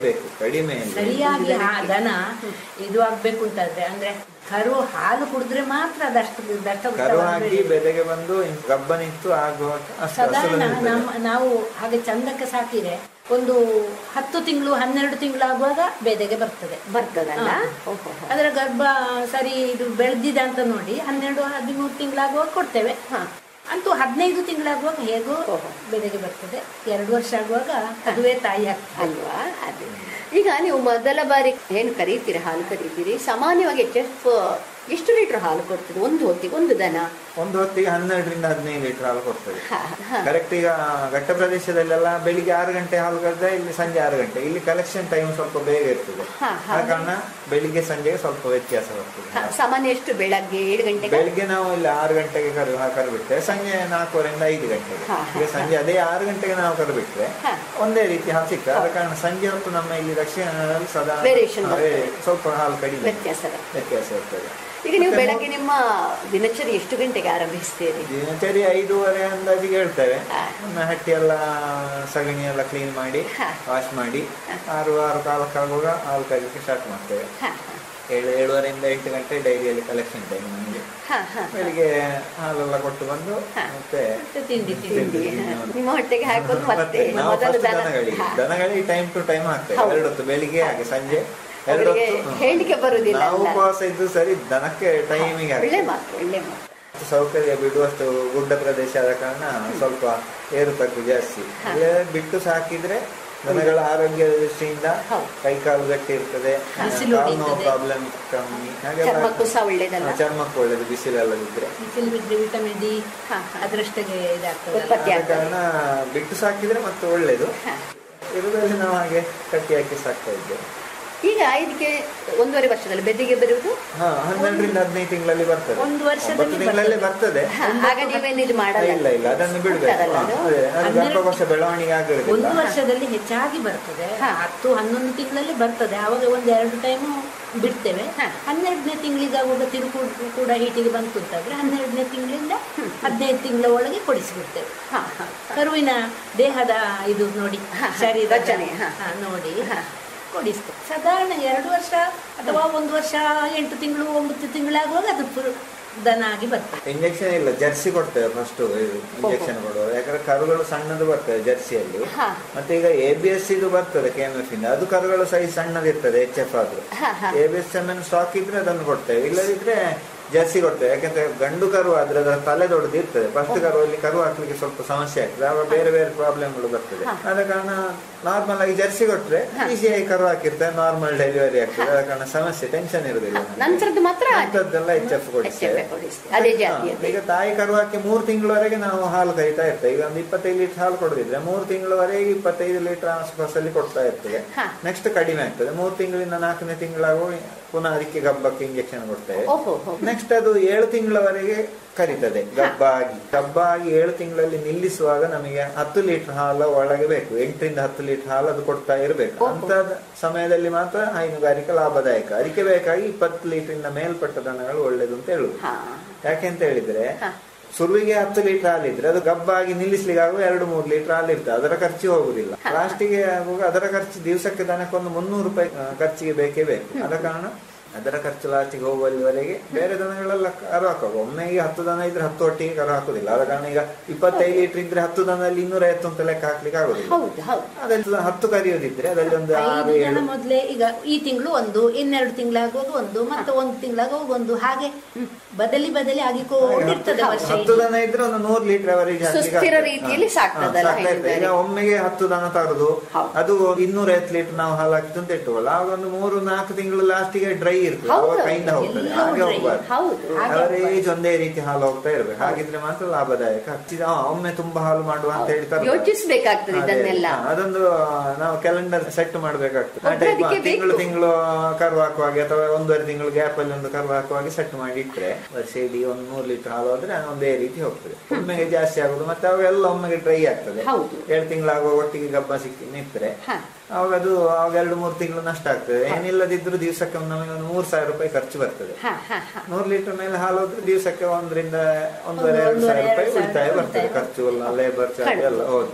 ಬೇಕು ಕಡಿಮೆ ಇಲ್ಲ. ಸರಿಯಾಗಿ ಆ ದನ ಇದು ಆಗ್ಬೇಕು ಅಂತಂದ್ರೆ ಅಂದ್ರೆ ಕರು ಹಾಲು ಕುಡಿದ್ರೆ ಮಾತ್ರ ಅದಷ್ಟು ದಟ್ಟ ಕರು ಹಾಕಿ ಬೆಲೆಗೆ ಬಂದು ಗಬ್ಬ ನಿಂತು ಆಗುವಾಗ ಅಷ್ಟು ಸಾಧಾರಣ ಅಸಲು ಇರ್ತದೆ. ನಮ್ಮ ನಾವು ಹಾಗೆ ಚಂದಕ್ಕೆ ಸಾಕಿದ್ರೆ ಒಂದು ಹತ್ತು ತಿಂಗಳು ಹನ್ನೆರಡು ತಿಂಗಳು ಆಗುವಾಗ ಬೇದೆಗೆ ಬರ್ತದೆ ಬರ್ತದಲ್ಲ ಹಾ. ಓಹೋ ಅದರ ಗರ್ಭ ಸರಿ ಇದು ಬೆಳೆದಿದೆ ಅಂತ ನೋಡಿ ಹನ್ನೆರಡು ಹದಿಮೂರು ತಿಂಗಳಾಗುವಾಗ ಕೊಡ್ತೇವೆ ಹಾ. ಅಂತೂ ಹದಿನೈದು ತಿಂಗಳಾಗುವಾಗ ಹೇಗೋ ಓಹೋ. ಬೆದೆಗೆ ಬರ್ತದೆ ಎರಡು ವರ್ಷ ಆಗುವಾಗ ಅದುವೇ ತಾಯಿ ಆಗ್ತದೆ ಅಲ್ವಾ ಅದೇ ಈಗ ನೀವು ಮೊದಲ ಬಾರಿ ಏನು ಕರೀತೀರಿ ಹಾಲು ಕರೀತೀರಿ ಸಾಮಾನ್ಯವಾಗಿ ಎಚ್ ಎಫ್ ಎಷ್ಟು ಲೀಟರ್ ಹಾಲು ಕೊಡ್ತದೆ ಒಂದು ಹೊತ್ತಿಗೆ ಒಂದು ದನ ಒಂದು ಹೊತ್ತಿಗೆ ಹನ್ನೆರಡರಿಂದ ಹದಿನೈದು ಲೀಟರ್ ಹಾಲು ಕೊಡ್ತದೆ ಹಾ, ಹಾ. ಕರೆಕ್ಟ್ ಈಗ ಘಟ್ಟ ಪ್ರದೇಶದಲ್ಲೆಲ್ಲ ಬೆಳಿಗ್ಗೆ ಆರು ಗಂಟೆ ಹಾಲು ಕರೆದ್ರೆ ಇಲ್ಲಿ ಸಂಜೆ ಆರು ಗಂಟೆ ಇಲ್ಲಿ ಕಲೆಕ್ಷನ್ ಟೈಮ್ ಸ್ವಲ್ಪ ಬೇಗ ಇರ್ತದೆ ಹಾ, ಹಾ. ಆ ಕಾರಣ ಬೆಳಿಗ್ಗೆ ಸಂಜೆಗೆ ಸ್ವಲ್ಪ ವ್ಯತ್ಯಾಸ ಬರ್ತದೆ ಹಾ, ಸಾಮಾನ್ಯ ಎಷ್ಟು ಬೆಳಗ್ಗೆ ಏಳು ಗಂಟೆಗೆ ಬೆಳಿಗ್ಗೆ ನಾವು ಇಲ್ಲಿ ಆರು ಗಂಟೆಗೆ ಕರು ಕರು ಬಿಟ್ರೆ ಸಂಜೆ ನಾಲ್ಕೂವರೆಯಿಂದ ಐದು ಗಂಟೆಗೆ ಹಾ, ಹಾ, ಈಗ ಸಂಜೆ ಅದೇ ಆರು ಗಂಟೆಗೆ ನಾವು ಕರು ಬಿಟ್ರೆ ಹಾ. ಒಂದೇ ರೀತಿ ಹಾಲು ಸಿಗ್ತದೆ ಆದ ಕಾರಣ ಸಂಜೆ ಹೊತ್ತು ನಮ್ಮ ಇಲ್ಲಿ ದಕ್ಷಿಣ ಕನ್ನಡದಲ್ಲಿ ಸದಾ Variation ಹಾ, ಬರ್ತದೆ. ಸ್ವಲ್ಪ ಹಾಲು ಕಡಿಮೆ ವ್ಯತ್ಯಾಸ ಬರ್ತದೆ. ವ್ಯತ್ಯಾಸ ಇರ್ತದೆ ಈಗ ನೀವು ಮತ್ತೆ ಬೆಳಗ್ಗೆ ನಿಮ್ಮ ದಿನಚರಿ ಎಷ್ಟು ಗಂಟೆಗೆ ಆರಂಭಿಸ್ತೀರಿ ದಿನಚರಿ ಐದೂವರೆ ಅಂದಾಜಿಗೆ ಹೇಳ್ತೇವೆ ಹಾ. ಒಮ್ಮೆ ಹಟ್ಟಿ ಎಲ್ಲ ಸಗಣಿ ಎಲ್ಲ ಕ್ಲೀನ್ ಮಾಡಿ ಹಾ. ವಾಶ್ ಮಾಡಿ ಆರು ಆರು ಕಾಲಕ್ಕಾಗುವಾಗ ಹಾಲು ಕರೀಲಿಕ್ಕೆ ಸ್ಟಾರ್ಟ್ ಮಾಡ್ತೇವೆ ಹಾ, ಏಳು ಏಳುವರೆಯಿಂದ ಎಂಟು ಗಂಟೆ ಡೈರಿಯಲ್ಲಿ ಕಲೆಕ್ಷನ್ ಟೈಮ್ ನಮಗೆ ಹಾ, ಹಾ, ಹಾ. ಬೆಳಿಗ್ಗೆ ಹಾಲೆಲ್ಲ ಕೊಟ್ಟು ಬಂದು ಹಾ. ಮತ್ತೆ ಮತ್ತೆ ತಿಂಡಿ ತಿಂಡಿ ತಿಂಡಿ, ತಿಂಡಿ, ಹಾ. ಹೌದು. ನಿಮ್ಮ ಹೊಟ್ಟೆಗೆ ಹಾಕೋದು ಮತ್ತೆ ಮತ್ತೆ ನಾವು ಮೊದಲು first ದನ ದನಗಳಿಗೆ ಹಾ. ದನಗಳಿಗೆ ಟೈಮ್ ಟು ಟೈಮ್ ಹಾಕ್ತೇವೆ ಹೌದು. ಎರಡು ಹೊತ್ತು ಬೆಳಿಗ್ಗೆ ಹಾಗೆ ಸಂಜೆ ಎರಡು ಅವರಿಗೆ ಹೊತ್ತು ಹ್ಮ್. ಹೇಳಿಕೆ ಬರುದಿಲ್ಲ ನಾವು ಅಲ್ಲ? ಉಪವಾಸ ಇದ್ದು ಸರಿ ದನಕ್ಕೆ ಟೈಮಿಗೆ ಒಳ್ಳೆ ಹಾಕ್ತೇವೆ ಮಾತು ಒಳ್ಳೆ ಮಾತು ಸೌಕರ್ಯ ಬಿಡುವಷ್ಟು ಗುಡ್ಡ ಪ್ರದೇಶ ಆದ ಕಾರಣ ಸ್ವಲ್ಪ ಏರು ತಗ್ಗು ಜಾಸ್ತಿ ಇಲ್ಲೇ ಬಿಟ್ಟು ಸಾಕಿದ್ರೆ ದನಗಳ ಆರೋಗ್ಯ ದೃಷ್ಟಿಯಿಂದ ಹೌದು. ಕೈ ಕಾಲು ಗಟ್ಟಿ ಇರ್ತದೆ ಬಿಸಿಲು ಕಾಲು ನೋವು ಹೊಡಿತದೆ. ಪ್ರಾಬ್ಲಮ್ ಕಮ್ಮಿ ಹಾಗೆಲ್ಲ ಚರ್ಮಕ್ಕೂ ಸಹ ಒಳ್ಳೇದಲ್ಲ ಹಾ, ಚರ್ಮಕ್ಕೂ ಒಳ್ಳೇದು ಬಿಸಿಲೆಲ್ಲ ಬಿದ್ರೆ ಬಿಸಿಲು ಬಿದ್ರೆ ವಿಟಮಿನ್ ಡಿ ಹಾ, ಹಾ. ಅದರಷ್ಟೇ ಇದಾಗ್ತದೆ ಉತ್ಪತ್ತಿ ಆದ ಆಗ್ತದೆ. ಕಾರಣ ಬಿಟ್ಟು ಸಾಕಿದ್ರೆ ಮತ್ತೆ ಒಳ್ಳೇದು ಹಾ. ಇರುದಲ್ಲಿ ನಾವು ಹಾಗೆ ಕಟ್ಟಿ ಹಾಕಿ ಸಾಕ್ತಾ ಇದ್ದೇವೆ ಈಗ ಇದಕ್ಕೆ ಒಂದೂವರೆ ವರ್ಷದಲ್ಲಿ ಬೆದ್ದಿಗೆ ಬರುವುದು ಹಾ ಹನ್ನೆರಡರಿಂದ ಹದಿನೈದು ತಿಂಗಳಲ್ಲಿ ಬರ್ತದೆ ಒಂದು ವರ್ಷದಲ್ಲಿ ಒಂಬತ್ತು ತಿಂಗಳಲ್ಲಿ ಬರ್ತದೆ ಹಾ, ಆಗ ನೀವೇನು ಇದು ಮಾಡಲ್ಲ ಇಲ್ಲ ಇಲ್ಲ ಅದನ್ನು ಬಿಡ್ಬೇಕು ಉಂಟಲ್ಲ ಹಾ, ಅದು? ಅದೇ, ಅದು ಹನ್ನೆರಡು- ಗರ್ಭಕೋಶ ಬೆಳವಣಿಗೆ ಒಂದು ಆಗಿರೋದಿಲ್ಲ ವರ್ಷದಲ್ಲಿ ಹೆಚ್ಚಾಗಿ ಬರ್ತದೆ ಹಾ. ಹತ್ತು ಹನ್ನೊಂದು ತಿಂಗಳಲ್ಲಿ ಬರ್ತದೆ ಆವಾಗ ಒಂದು ಎರಡು ಟೈಮು ಬಿಡ್ತೇವೆ ಹಾ. ಹನ್ನೆರಡನೇ ತಿಂಗಳಿಗೆ ಆಗುವಾಗ ತಿರುಕು ಕೂಡ ಹೀಟಿಗೆ ಬಂತು ಅಂತಾದ್ರೆ ಹನ್ನೆರಡನೇ ತಿಂಗಳಿಂದ ಹದಿನೈದು ತಿಂಗಳ ಒಳಗೆ ಕೊಡಿಸಿಬಿಡ್ತೇವೆ ಹಾ, ಹಾ. ಕರುವಿನ ದೇಹದ ಇದು ನೋಡಿ ಹಾ, ಹಾ, ಶರೀರ ರಚನೆ, ಹಾ. ನೋಡಿ ಹಾ. ಕೊಡಿಸ್ತೇವೆ ಸಾಧಾರಣ ಎರಡು ವರ್ಷ ಅಥವಾ ಒಂದು ವರ್ಷ ಎಂಟು ತಿಂಗಳು ಒಂಬತ್ತು ತಿಂಗಳಾಗುವಾಗ ಅದು ಪುರು- ದನ ಆಗಿ ಬರ್ತದೆ ಇಂಜೆಕ್ಷನ್ ಇಲ್ಲ ಜರ್ಸಿ ಕೊಡ್ತೇವೆ ಫಸ್ಟ್ ಇಂಜೆಕ್ಷನ್ ಕೊಡುವ ಯಾಕಂದ್ರೆ ಕರುಗಳು ಸಣ್ಣದು ಬರ್ತದೆ ಜರ್ಸಿಯಲ್ಲಿ ಹಾ. ಮತ್ತೆ ಈಗ ಎ ಬಿ ಎಸ್ ಇದು ಬರ್ತದೆ ಕೆ ಎಂ ಎಫ್ ಇಂದ ಅದು ಕರುಗಳು ಸೈಜ್ ಸಣ್ಣದಿರ್ತದೆ ಎಚ್ ಎಫ್ ಆದ್ರೂ ಹಾ, ಹಾ. A B S M N stock ಇದ್ರೆ ಅದನ್ನು ಕೊಡ್ತೇವೆ ಇಲ್ಲದಿದ್ರೆ ಜರ್ಸಿ ಕೊಡ್ತೇವೆ ಯಾಕಂದ್ರೆ ಗಂಡು ಕರು ಆದ್ರೆ ಅದರ ತಲೆ ದೊಡ್ಡದಿರ್ತದೆ ಫಸ್ಟ್ ಕರುವಲ್ಲಿ ಕರು ಹಾಕ್ಲಿಕ್ಕೆ ಸ್ವಲ್ಪ ಸಮಸ್ಯೆ ಆಗ್ತದೆ ಆವಾಗ ಬೇರೆ ಬೇರೆ ಪ್ರಾಬ್ಲಮ್ಗಳು ಬರ್ತದೆ ಹಾ. ಆದ ಕಾರಣ ನಾರ್ಮಲ್ ಆಗಿ ಜರ್ಸಿ ಕೊಟ್ರೆ ಹಾ. ಈಸಿಯಾಗಿ ಕರು ಹಾಕಿರ್ತದೆ ನಾರ್ಮಲ್ ಡೆಲಿವರಿ ಆಗ್ತದೆ ಆದ ಕಾರಣ ಸಮಸ್ಯೆ ಟೆನ್ಷನ್ ಇರುದಿಲ್ಲ ನಮ್ಗೆ. ನಂತರದ್ದು ಮಾತ್ರ ಅಂಥದ್ದೆಲ್ಲ ಎಚ್ ಎಫ್ ಕೊಡಿಸ್ತೇವೆ HF ಕೊಡಿಸ್ತೇವೆ. ಅದೇ ಜಾತಿಯದ್ದು. ಈಗ ತಾಯಿ ಕರು ಹಾಕಿ ಮೂರು ತಿಂಗಳವರೆಗೆ ನಾವು ಹಾಲು ಕರಿತಾ ಇರ್ತೇವೆ ಈಗ ಒಂದು ಇಪ್ಪತ್ತೈದು ಲೀಟರ್ ಹಾಲು ಕೊಡದಿದ್ರೆ ಮೂರು ತಿಂಗಳವರೆಗೆ ಇಪ್ಪತ್ತೈದು ಲೀಟರ್ ಆಸುಪಾಸಲ್ಲಿ ಕೊಡ್ತಾ ಇರ್ತೇವೆ ಹಾ. ನೆಕ್ಸ್ಟ್ ಕಡಿಮೆ ಆಗ್ತದೆ ಮೂರು ತಿಂಗಳಿಂದ ನಾಲ್ಕನೇ ತಿಂಗಳಾಗುವ ಪುನಃ ಅದಕ್ಕೆ ಗಬ್ಬಕ್ಕೆ ಇಂಜೆಕ್ಷನ್ ಕೊಡ್ತೇವೆ ಓಹೋ ಹೋ. ನೆಕ್ಸ್ಟ್ ಅದು ಏಳು ತಿಂಗಳವರೆಗೆ ಕರಿತದೆ ಗಬ್ಬ ಆಗಿ ಗಬ್ಬ ಆಗಿ ಏಳು ತಿಂಗಳಲ್ಲಿ ನಿಲ್ಲಿಸುವಾಗ ನಮಗೆ ಹತ್ತು ಲೀಟರ್ ಹಾಲು ಒಳಗೆ ಬೇಕು ಎಂಟರಿಂದ ಹತ್ತು ಲೀಟರ್ ಹಾಲು ಅದು ಕೊಡ್ತಾ ಇರಬೇಕು ಓಹೋ. ಅಂತ ಸಮಯದಲ್ಲಿ ಮಾತ್ರ ಹೈನುಗಾರಿಕೆ ಲಾಭದಾಯಕ ಅದಕ್ಕೆ ಬೇಕಾಗಿ ಇಪ್ಪತ್ತು ಲೀಟರ್ನ ಮೇಲ್ಪಟ್ಟ ದನಗಳು ಒಳ್ಳೇದು ಅಂತ ಹೇಳುದು ಹಾ. ಯಾಕೆ ಅಂತ ಹೇಳಿದ್ರೆ ಹಾ. ಸುರುವಿಗೆ ಹತ್ತು ಲೀಟರ್ ಹಾಲಿದ್ರೆ ಅದು ಗಬ್ಬಾಗಿ ನಿಲ್ಲಿಸ್ಲಿಕ್ಕೆ ಆಗುವ ಎರಡು ಮೂರು ಲೀಟರ್ ಹಾಲು ಇರ್ತದೆ ಅದರ ಖರ್ಚು ಹೋಗುದಿಲ್ಲ ಲಾಸ್ಟಿಗೆ ಆಗುವಾಗ ಅದರ ಖರ್ಚು ದಿವಸಕ್ಕೆ ದನಕ್ಕೊಂದು ಮುನ್ನೂರು ರೂಪಾಯಿ ಆ, ಖರ್ಚಿಗೆ ಬೇಕೇ ಬೇಕು ಆದ ಕಾರಣ ಅದರ ಖರ್ಚು ಲಾಸ್ಟಿಗೆ ಹೋಗುವಲ್ಲಿವರೆಗೆ ಬೇರೆ ದನಗಳೆಲ್ಲ ಕರು ಹಾಕುವ ಒಮ್ಮೆಗೆ ಹತ್ತು ದನ ಇದ್ರೆ ಹತ್ತು ಒಟ್ಟಿಗೆ ಕರು ಹಾಕುದಿಲ್ಲ ಆದ ಕಾರಣ ಈಗ ಇಪ್ಪತ್ತೈದು ಲೀಟರ್ ಇದ್ರೆ ಹತ್ತು ದನದಲ್ಲಿ ಇನ್ನೂರ ಐವತ್ತು ಅಂತ ಲೆಕ್ಕ ಹಾಕ್ಲಿಕ್ಕೆ ಆಗುದಿಲ್ಲ ಹೌದು ಹೌದು ಅದೆಲ್ಲ ಹತ್ತು ಕರಿಯೋದಿದ್ರೆ ಅದರಲ್ಲಿ ಒಂದು ಆರು ಐದು ಜನ ಏಳು ಮೊದಲೇ ಈಗ ಈ ತಿಂಗಳು ಒಂದು ಇನ್ನೆರಡು ತಿಂಗಳಾಗುವಾಗ ಒಂದು ಮತ್ತೆ ಒಂದು ತಿಂಗಳಾಗುವಾಗ ಒಂದು ಹಾಗೆ ಬದಲಿ ಬದಲಿ ಆಗಿಕೊಂಡಿರ್ತದೆ ವರ್ಷ ಹತ್ತು ಇಡೀ. ದನ ಇದ್ರೆ ಒಂದು ನೂರು ಲೀಟರ್ ಅವರಿಗೆ ಸುಸ್ಥಿರ ರೀತಿಯಲ್ಲಿ ಸಾಕ್ತದಲ್ಲ ಈಗ ಹೈನುಗಾರಿಕೆ. ಒಮ್ಮೆಗೆ ಹತ್ತು ದನ ತರುದು ಹೌದು. ಅದು ಇನ್ನೂರ ಐವತ್ತು ಲೀಟರ್ ನಾವು ಹಾಲು ಹಾಕಿತು ಅಂತ ಇಟ್ಟುವಲ್ಲ ಆಗ ಒಂದು ಮೂರು ನಾಲ್ಕು ತಿಂಗಳು ಲಾಸ್ಟಿಗೆ ಡ್ರೈ ಇರ್ತದೆ ಹೌದು. ಅವಾಗ ಕೈಯಿಂದ ಹೋಗ್ತದೆ ಎಲ್ಲವೂ ಹಾಗೆ dry. ಹೋಗ್ಬಾರ್ದು ಹೌದು ಅವರೇಜ್ ಒಂದೇ ರೀತಿ ಹಾಲು ಹೋಗ್ತಾ ಇರ್ಬೇಕು ಹಾಗಿದ್ರೆ ಮಾತ್ರ ಲಾಭದಾಯಕ ಹಚ್ಚಿದ ಆ, ಒಮ್ಮೆ ತುಂಬಾ ಹಾಲು ಮಾಡುವ ಅಂತ ಹೇಳಿ ತರ್ತಾರೆ. ಯೋಚಿಸ್ಬೇಕಾಗ್ತದೆ ಅದೇ, ಇದನ್ನೆಲ್ಲ ಹಾ, ಅದೊಂದು ನಾವು ಕ್ಯಾಲೆಂಡರ್ ಸೆಟ್ ಮಾಡ್ಬೇಕಾಗ್ತದೆ ಆ ಒಬ್ರು type ಅದಕ್ಕೆ ತಿಂಗಳು ಬೇಕು. ತಿಂಗಳು ಕರು ಹಾಕುವಾಗೆ ಅಥವಾ ಒಂದೂವರೆ ತಿಂಗಳು ಗ್ಯಾಪ್ ಅಲ್ಲಿ ಒಂದು ಕರು ಹಾಕುವಾಗೆ ಸೆಟ್ ಮಾಡಿ ಇಟ್ರೆ ವರ್ಷ ಇಡೀ ಒಂದು ನೂರು ಲೀಟರ್ ಹಾಲು ಹೋದ್ರೆ ಒಂದೇ ರೀತಿ ಹೋಗ್ತದೆ ಒಮ್ಮೆಗೆ ಜಾಸ್ತಿ ಆಗುದು ಮತ್ತೆ ಅವೆಲ್ಲ ಒಮ್ಮೆಗೆ ಡ್ರೈ ಆಗ್ತದೆ ಹೌದು. ಎರಡು ತಿಂಗಳಾಗುವ ಒಟ್ಟಿಗೆ ಗಬ್ಬ ಸಿಕ್ಕಿ ನಿಂತ್ರೆ ಹಾ. ಅವಾಗ ಅದು ಅವಾಗ ಎರಡು ಮೂರು ತಿಂಗಳು ನಷ್ಟ ಆಗ್ತದೆ ಏನಿಲ್ಲದಿದ್ರು ದಿವಸಕ್ಕೆ ಒಂದು ನಮಗೆ ಒಂದು ಮೂರು ಸಾವಿರ ರೂಪಾಯಿ ಖರ್ಚು ಬರ್ತದೆ ಹಾ ಹಾ ಹಾ ನೂರು ಲೀಟರ್ ಮೇಲೆ ಹಾಲು ಹೋದ್ರೆ ದಿವಸಕ್ಕೆ ಒಂದರಿಂದ ಒಂದೂವರೆ ಒಂದು ಎರಡು ಸಾವಿರ ಒಂದೂವರೆ ರೂಪಾಯಿ ಎರಡು ಸಾವಿರ ಉಳಿತಾಯ ಬರ್ತದೆ ಉಳಿತಾಯ ಖರ್ಚು ಎಲ್ಲ ಲೇಬರ್ ಚಾರ್ಜ್ ಎಲ್ಲ ಹೋಗಿ ಹಾ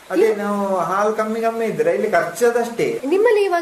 ಅದೇ ನಾವು ಹಾಲು ಕಮ್ಮಿ ಕಮ್ಮಿ ಇದ್ರೆ ಇಲ್ಲಿ ಖರ್ಚದಷ್ಟೇ ನಿಮ್ಮಲ್ಲಿ ಇವಾಗ